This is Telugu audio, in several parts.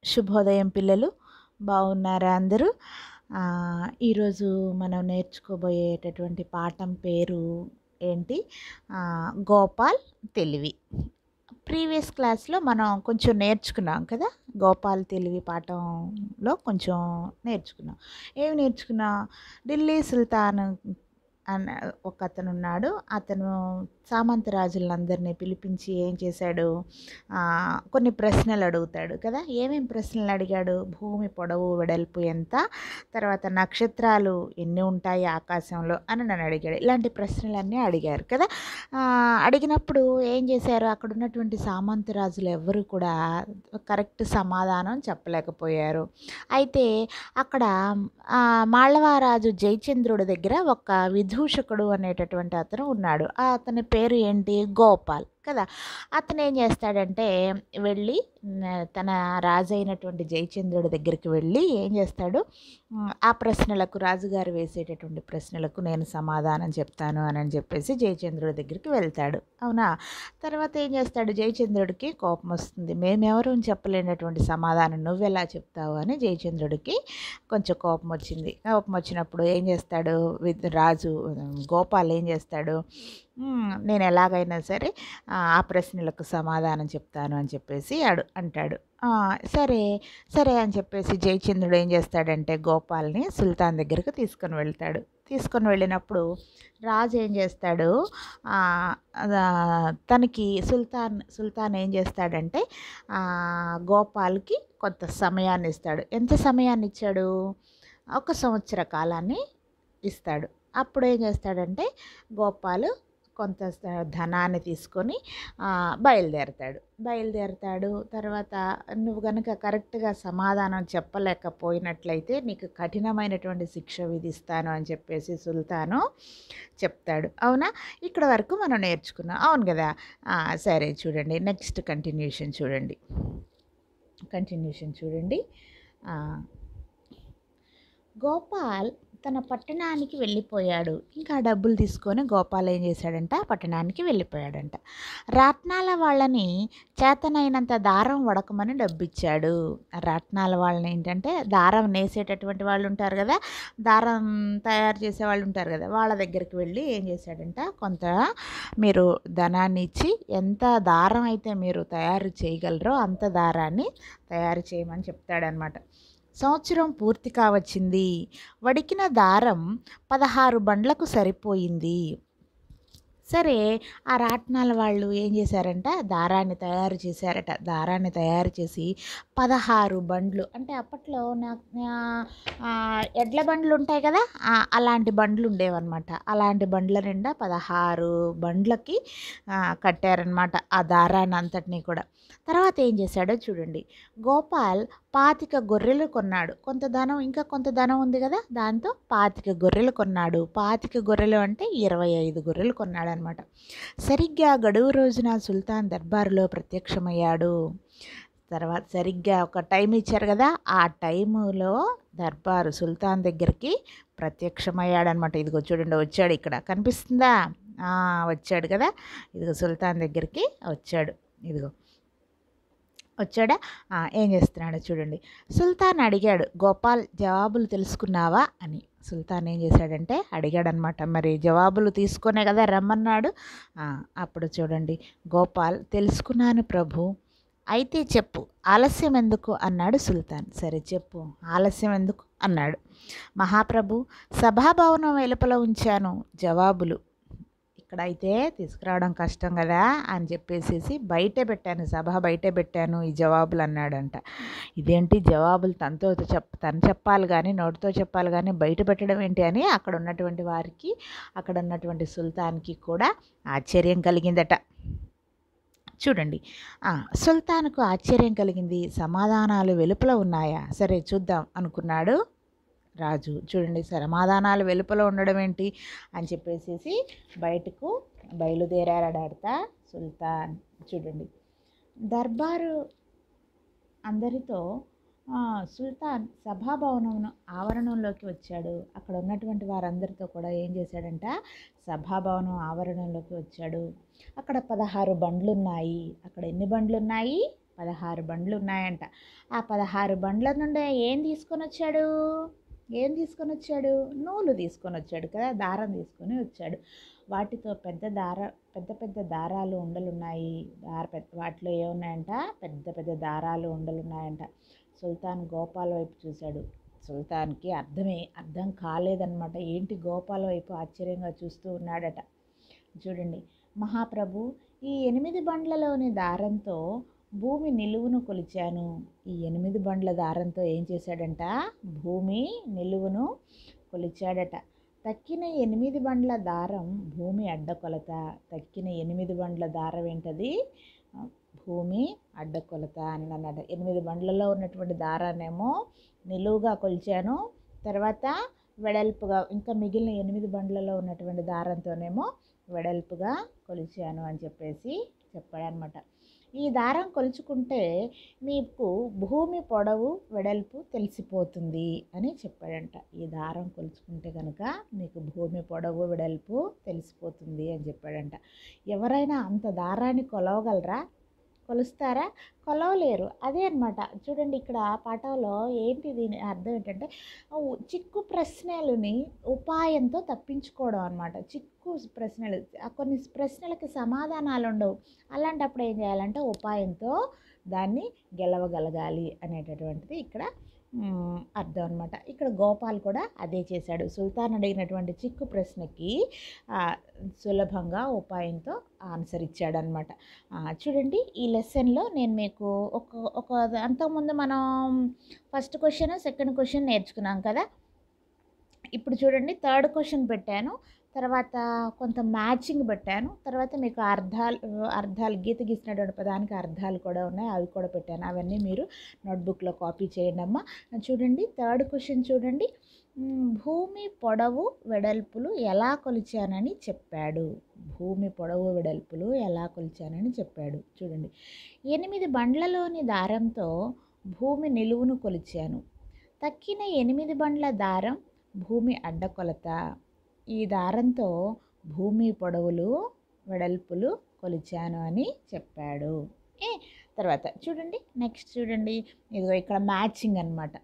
శుభోదయం పిల్లలు బాగున్నారా అందరూ ఆ, ఈరోజు మనం నేర్చుకోబోయేటటువంటి పాఠం పేరు ఏంటి ఆ, గోపాల్ తెలివి ప్రీవియస్ క్లాస్లో మనం కొంచెం నేర్చుకున్నాం కదా గోపాల్ తెలివి పాఠంలో కొంచెం నేర్చుకున్నాం ఏమి నేర్చుకున్నాం ఢిల్లీ సుల్తాన్ అన్న ఒక అతను ఉన్నాడు అతను సామంత రాజులందరినీ పిలిపించి ఏం చేశాడు ఆ, కొన్ని ప్రశ్నలు అడుగుతాడు కదా ఏమేం ప్రశ్నలు అడిగాడు భూమి పొడవు వెడల్పు ఎంత తర్వాత నక్షత్రాలు ఎన్ని ఉంటాయి ఆకాశంలో అని నన్ను అడిగాడు ఇలాంటి ప్రశ్నలన్నీ అడిగారు కదా ఆ, అడిగినప్పుడు ఏం చేశారు అక్కడ ఉన్నటువంటి సామంత రాజులు ఎవ్వరు కూడా కరెక్ట్ సమాధానం చెప్పలేకపోయారు అయితే అక్కడ ఆ, మాళవారాజు జయచంద్రుడి దగ్గర ఒక విదూషకుడు అనేటటువంటి అతను ఉన్నాడు ఆ అతని పేరు ఏంటి గోపాల్ కదా అతను ఏం చేస్తాడంటే వెళ్ళి న- తన రాజు అయినటువంటి జయచంద్రుడి దగ్గరికి వెళ్ళి ఏం చేస్తాడు ఉమ్, ఆ ప్రశ్నలకు రాజుగారు వేసేటటువంటి ప్రశ్నలకు నేను సమాధానం చెప్తాను అని అని చెప్పేసి జయచంద్రుడి దగ్గరికి వెళ్తాడు అవునా తర్వాత ఏం చేస్తాడు జయచంద్రుడికి కోపం వస్తుంది మేమెవరూ చెప్పలేనటువంటి సమాధానం నువ్వెలా చెప్తావు అని జయచంద్రుడికి కొంచెం కోపం వచ్చింది కోపం వచ్చినప్పుడు ఏం చేస్తాడు విద్ రాజు గోపాల్ ఏం చేస్తాడు "మ్మ్, నేను ఎలాగైనా సరే ఆ ఆ ప్రశ్నలకు సమాధానం చెప్తాను అని చెప్పేసి అడు అంటాడు "ఆ, సరే సరే అని చెప్పేసి జయచంద్రుడు ఏం చేస్తాడంటే గోపాల్ని సుల్తాన్ దగ్గరికి తీసుకొని వెళ్తాడు తీసుకొని వెళ్ళినప్పుడు రాజు ఏం చేస్తాడు ఆ, ఆ, తనకి సుల్తాన్ సుల్తాన్ ఏం చేస్తాడంటే ఆ, గోపాల్కి కొంత సమయాన్ని ఇస్తాడు ఎంత సమయాన్ని ఇచ్చాడు ఒక సంవత్సర కాలాన్ని ఇస్తాడు అప్పుడు ఏం చేస్తాడంటే గోపాలు కొంత స- ధనాన్ని తీసుకొని ఆ, బయలుదేరతాడు బయలుదేరతాడు తర్వాత నువ్వు కనుక కరెక్ట్గా సమాధానం చెప్పలేకపోయినట్లయితే నీకు కఠినమైనటువంటి శిక్ష విధిస్తాను అని చెప్పేసి సుల్తాను చెప్తాడు అవునా ఇక్కడ వరకు మనం నేర్చుకున్నాం అవును కదా ఆ, సరే చూడండి నెక్స్ట్ కంటిన్యూషన్ చూడండి కంటిన్యూషన్ చూడండి ఆ, గోపాల్ తన పట్టణానికి వెళ్ళిపోయాడు ఇంకా ఆ డబ్బులు తీసుకొని గోపాల్ ఏం చేశాడంట ఆ పట్టణానికి వెళ్ళిపోయాడంట రాట్నాల వాళ్ళని చేతనైనంత దారం వడకమని డబ్బు ఇచ్చాడు రాట్నాల వాళ్ళని ఏంటంటే దారం నేసేటటువంటి వాళ్ళు ఉంటారు కదా దారం తయారు చేసే వాళ్ళు ఉంటారు కదా వాళ్ళ దగ్గరికి వెళ్ళి ఏం చేశాడంట కొంత మీరు ధనాన్ని ఇచ్చి ఎంత దారం అయితే మీరు తయారు చేయగలరో అంత దారాన్ని తయారు చేయమని చెప్తాడనమాట సంవత్సరం పూర్తి కావచ్చింది వడికిన దారం పదహారు బండ్లకు సరిపోయింది సరే ఆ రాట్నాల వాళ్ళు ఏం చేశారంట దారాన్ని తయారు చేశారట దారాన్ని తయారు చేసి పదహారు బండ్లు అంటే అప్పట్లో నాకు నా- ఆ, ఎడ్ల బండ్లు ఉంటాయి కదా ఆ, అలాంటి బండ్లు ఉండేవన్నమాట అలాంటి బండ్ల నిండా పదహారు బండ్లకి ఆ, కట్టారనమాట ఆ దారాన్ని అంతటినీ కూడా తర్వాత ఏం చేశాడో చూడండి గోపాల్ పాతిక గొర్రెలు కొన్నాడు కొంత ధనం ఇంకా కొంత ధనం ఉంది కదా దాంతో పాతిక గొర్రెలు కొన్నాడు పాతిక గొర్రెలు అంటే ఇరవై ఐదు గొర్రెలు కొన్నాడు అనమాట సరిగ్గా గడువు రోజున సుల్తాన్ దర్బారులో ప్రత్యక్షమయ్యాడు తర్వాత సరిగ్గా ఒక టైం ఇచ్చారు కదా ఆ టైములో దర్బారు సుల్తాన్ దగ్గరికి ప్రత్యక్షమయ్యాడనమాట ఇదిగో చూడండి వచ్చాడు ఇక్కడ కనిపిస్తుందా ఆ, వచ్చాడు కదా ఇదిగో సుల్తాన్ దగ్గరికి వచ్చాడు ఇదిగో వచ్చాడా ఆ, ఏం చేస్తున్నాడో చూడండి సుల్తాన్ అడిగాడు గోపాల్ జవాబులు తెలుసుకున్నావా అని సుల్తాన్ ఏం చేశాడంటే అడిగాడనమాట మరి జవాబులు తీసుకునే కదా రమ్మన్నాడు ఆ, అప్పుడు చూడండి గోపాల్ తెలుసుకున్నాను ప్రభు అయితే చెప్పు ఆలస్యం ఎందుకు అన్నాడు సుల్తాన్ సరే చెప్పు ఆలస్యం ఎందుకు అన్నాడు మహాప్రభు సభాభవనం వెలుపల ఉంచాను జవాబులు ఇక్కడైతే తీసుకురావడం కష్టం కదా అని చెప్పేసేసి బయటే పెట్టాను సభ బయటే పెట్టాను ఈ జవాబులు అన్నాడంట ఇదేంటి జవాబులు తనతో చెప్ తను చెప్పాలి కానీ నోటితో చెప్పాలి కానీ బయట పెట్టడం ఏంటి అని అక్కడ ఉన్నటువంటి వారికి అక్కడ ఉన్నటువంటి సుల్తాన్కి కూడా ఆశ్చర్యం కలిగిందట చూడండి ఆ, సుల్తాన్కు ఆశ్చర్యం కలిగింది సమాధానాలు వెలుపల ఉన్నాయా సరే చూద్దాం అనుకున్నాడు రాజు చూడండి సమాధానాలు వెలుపల ఉండడం ఏంటి అని చెప్పేసి బయటకు బయలుదేరాడట సుల్తాన్ చూడండి దర్బారు అందరితో ఆ, సుల్తాన్ సభాభవనం ఆవరణంలోకి వచ్చాడు అక్కడ ఉన్నటువంటి వారందరితో కూడా ఏం చేశాడంట సభాభవనం ఆవరణంలోకి వచ్చాడు అక్కడ పదహారు బండ్లు ఉన్నాయి అక్కడ ఎన్ని బండ్లు ఉన్నాయి పదహారు బండ్లు ఉన్నాయంట ఆ పదహారు బండ్ల నుండి ఏం తీసుకొని వచ్చాడు ఏం తీసుకొని వచ్చాడు నూలు తీసుకొని వచ్చాడు కదా దారం తీసుకొని వచ్చాడు వాటితో పెద్ద దార పెద్ద పెద్ద దారాలు ఉండలు ఉన్నాయి దార పెద్ద వాటిలో ఏమున్నాయంట పెద్ద పెద్ద దారాలు ఉండలు ఉన్నాయంట సుల్తాన్ గోపాల్ వైపు చూశాడు సుల్తాన్కి అర్థమే అర్థం కాలేదన్నమాట ఏంటి గోపాల్ వైపు ఆశ్చర్యంగా చూస్తూ ఉన్నాడట చూడండి మహాప్రభు ఈ ఎనిమిది బండ్లలోని దారంతో భూమి నిలువును కొలిచాను ఈ ఎనిమిది బండ్ల దారంతో ఏం చేశాడంట భూమి నిలువును కొలిచాడట తక్కిన ఎనిమిది బండ్ల దారం భూమి అడ్డకొలత తక్కిన ఎనిమిది బండ్ల దారం ఏంటది ఆ, భూమి అడ్డకొలత అని అన్నాడు ఎనిమిది బండ్లలో ఉన్నటువంటి దారాన్నేమో నిలువుగా కొలిచాను తర్వాత వెడల్పుగా ఇంకా మిగిలిన ఎనిమిది బండ్లలో ఉన్నటువంటి దారంతోనేమో వెడల్పుగా కొలిచాను అని చెప్పేసి చెప్పాడనమాట ఈ దారం కొలుచుకుంటే మీకు భూమి పొడవు వెడల్పు తెలిసిపోతుంది అని చెప్పాడంట ఈ దారం కొలుచుకుంటే కనుక మీకు భూమి పొడవు వెడల్పు తెలిసిపోతుంది అని చెప్పాడంట ఎవరైనా అంత దారాన్ని కొలవగలరా కొలుస్తారా కొలవలేరు అదే అన్నమాట చూడండి ఇక్కడ పాఠంలో ఏంటి దీని అర్థం ఏంటంటే ఉ- చిక్కు ప్రశ్నలని ఉపాయంతో తప్పించుకోవడం అనమాట చిక్కు ప్రశ్నలు ఆ కొన్ని ప్రశ్నలకి సమాధానాలు ఉండవు అలాంటప్పుడు ఏం చేయాలంటే ఉపాయంతో దాన్ని గెలవగలగాలి అనేటటువంటిది ఇక్కడ మ్, అర్థం అనమాట ఇక్కడ గోపాల్ కూడా అదే చేశాడు సుల్తాన్ అడిగినటువంటి చిక్కు ప్రశ్నకి ఆ, సులభంగా ఉపాయంతో ఆన్సర్ ఇచ్చాడనమాట చూడండి ఈ లెసన్లో నేను మీకు ఒక ఒక అంతకుముందు మనం ఫస్ట్ క్వశ్చన్ సెకండ్ క్వశ్చన్ నేర్చుకున్నాం కదా ఇప్పుడు చూడండి థర్డ్ క్వశ్చన్ పెట్టాను తర్వాత కొంత మ్యాచింగ్ పెట్టాను తర్వాత మీకు అర్థాలు అర్థాలు గీత గీసినటువంటి పదానికి అర్థాలు కూడా ఉన్నాయి అవి కూడా పెట్టాను అవన్నీ మీరు నోట్బుక్లో కాపీ చేయండి అమ్మా చూడండి థర్డ్ క్వశ్చన్ చూడండి మ్, భూమి పొడవు వెడల్పులు ఎలా కొలిచానని చెప్పాడు భూమి పొడవు వెడల్పులు ఎలా కొలిచానని చెప్పాడు చూడండి ఎనిమిది బండ్లలోని దారంతో భూమి నిలువును కొలిచాను తక్కిన ఎనిమిది బండ్ల దారం భూమి అడ్డకొలత ఈ దారంతో భూమి పొడవులు వెడల్పులు కొలిచాను అని చెప్పాడు ఏ తర్వాత చూడండి నెక్స్ట్ చూడండి ఇదిగో ఇక్కడ మ్యాచింగ్ అన్నమాట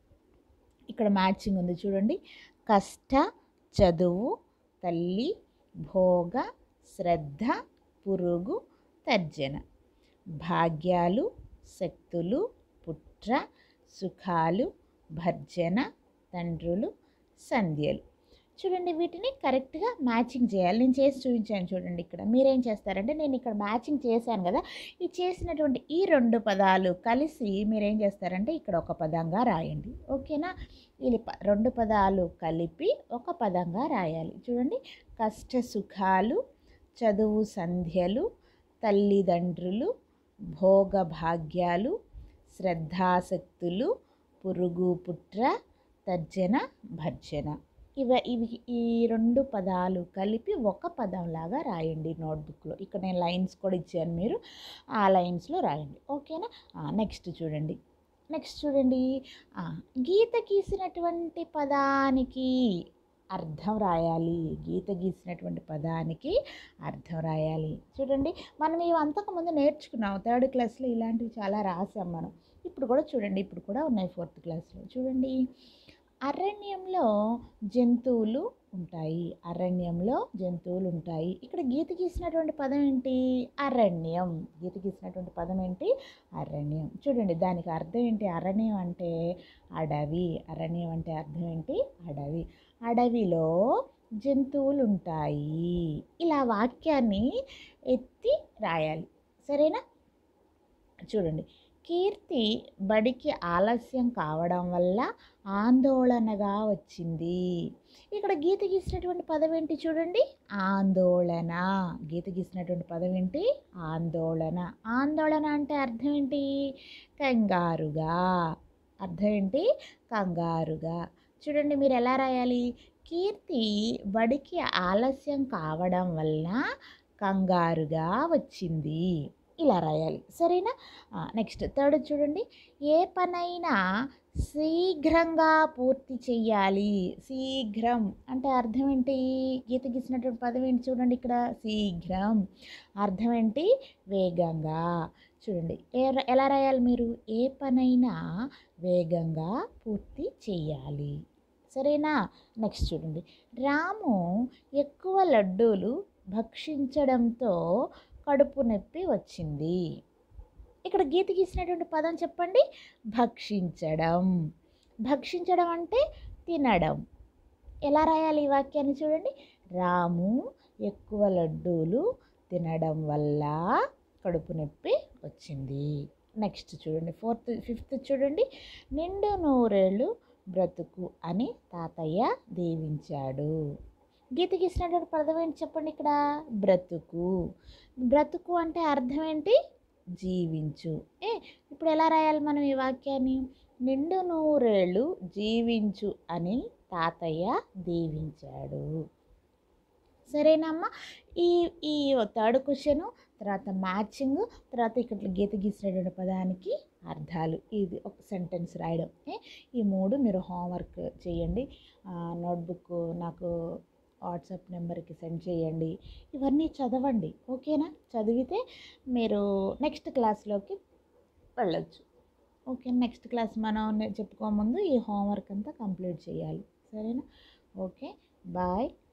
ఇక్కడ మ్యాచింగ్ ఉంది చూడండి కష్ట చదువు తల్లి భోగ శ్రద్ధ పురుగు తర్జన భాగ్యాలు శక్తులు పుట్ర సుఖాలు భర్జన తండ్రులు సంధ్యలు చూడండి వీటిని కరెక్ట్గా మ్యాచింగ్ చేయాలి నేను చేసి చూపించాను చూడండి ఇక్కడ మీరేం చేస్తారంటే నేను ఇక్కడ మ్యాచింగ్ చేశాను కదా ఈ చేసినటువంటి ఈ రెండు పదాలు కలిసి మీరేం చేస్తారంటే ఇక్కడ ఒక పదంగా రాయండి ఓకేనా ఇది ప- రెండు పదాలు కలిపి ఒక పదంగా రాయాలి చూడండి కష్ట సుఖాలు చదువు సంధ్యలు తల్లిదండ్రులు భోగభాగ్యాలు శ్రద్ధాసక్తులు పురుగు పుట్ర తర్జన భర్జన ఇవ ఇవి ఈ రెండు పదాలు కలిపి ఒక పదంలాగా రాయండి నోట్బుక్లో ఇక్కడ నేను లైన్స్ కూడా ఇచ్చాను మీరు ఆ లైన్స్లో రాయండి ఓకేనా నెక్స్ట్ చూడండి నెక్స్ట్ చూడండి ఆ, గీత గీసినటువంటి పదానికి అర్థం రాయాలి గీత గీసినటువంటి పదానికి అర్థం రాయాలి చూడండి మనం ఇవి అంతకుముందు నేర్చుకున్నాం థర్డ్ క్లాస్లో ఇలాంటివి చాలా రాసాం మనం ఇప్పుడు కూడా చూడండి ఇప్పుడు కూడా ఉన్నాయి ఫోర్త్ క్లాస్లో చూడండి అరణ్యంలో జంతువులు ఉంటాయి అరణ్యంలో జంతువులు ఉంటాయి ఇక్కడ గీత గీసినటువంటి పదం ఏంటి అరణ్యం గీత గీసినటువంటి పదం ఏంటి అరణ్యం చూడండి దానికి అర్థం ఏంటి అరణ్యం అంటే అడవి అరణ్యం అంటే అర్థం ఏంటి అడవి అడవిలో జంతువులు ఉంటాయి ఇలా వాక్యాన్ని ఎత్తి రాయాలి సరేనా చూడండి కీర్తి బడికి ఆలస్యం కావడం వల్ల ఆందోళనగా వచ్చింది ఇక్కడ గీత గీసినటువంటి పదం ఏంటి చూడండి ఆందోళన గీత గీసినటువంటి పదం ఏంటి ఆందోళన ఆందోళన అంటే అర్థం ఏంటి కంగారుగా అర్థం ఏంటి కంగారుగా చూడండి మీరు ఎలా రాయాలి కీర్తి బడికి ఆలస్యం కావడం వల్ల కంగారుగా వచ్చింది ఇలా రాయాలి సరేనా నెక్స్ట్ థర్డ్ చూడండి ఏ పనైనా శీఘ్రంగా పూర్తి చెయ్యాలి శీఘ్రం అంటే అర్థం ఏంటి గీత గీసినటువంటి పదం ఏంటి చూడండి ఇక్కడ శీఘ్రం అర్థం ఏంటి వేగంగా చూడండి ఏ- ఎలా రాయాలి మీరు ఏ పనైనా వేగంగా పూర్తి చేయాలి సరేనా నెక్స్ట్ చూడండి రాము ఎక్కువ లడ్డూలు భక్షించడంతో కడుపు నొప్పి వచ్చింది ఇక్కడ గీత గీసినటువంటి పదం చెప్పండి భక్షించడం భక్షించడం అంటే తినడం ఎలా రాయాలి ఈ వాక్యాన్ని చూడండి రాము ఎక్కువ లడ్డూలు తినడం వల్ల కడుపు నొప్పి వచ్చింది నెక్స్ట్ చూడండి ఫోర్త్ ఫిఫ్త్ చూడండి నిండు నూరేళ్ళు బ్రతుకు అని తాతయ్య దీవించాడు గీత గీసినటువంటి పదం ఏంటి చెప్పండి ఇక్కడ బ్రతుకు బ్రతుకు అంటే అర్థం ఏంటి జీవించు ఏ ఇప్పుడు ఎలా రాయాలి మనం ఈ వాక్యాన్ని నిండు నూరేళ్ళు జీవించు అని తాతయ్య దీవించాడు సరేనమ్మా ఈ ఈ థర్డ్ క్వశ్చన్ తర్వాత మ్యాచింగ్ తర్వాత ఇక్కడ గీత గీసినటువంటి పదానికి అర్థాలు ఇది ఒక సెంటెన్స్ రాయడం ఏ? ఈ మూడు మీరు హోంవర్క్ చేయండి నోట్బుక్ నాకు వాట్సాప్ నెంబర్కి సెండ్ చేయండి ఇవన్నీ చదవండి ఓకేనా చదివితే మీరు నెక్స్ట్ క్లాస్లోకి వెళ్ళొచ్చు ఓకే నెక్స్ట్ క్లాస్ మనం నే- చెప్పుకోముందు ఈ హోంవర్క్ అంతా కంప్లీట్ చేయాలి సరేనా ఓకే బాయ్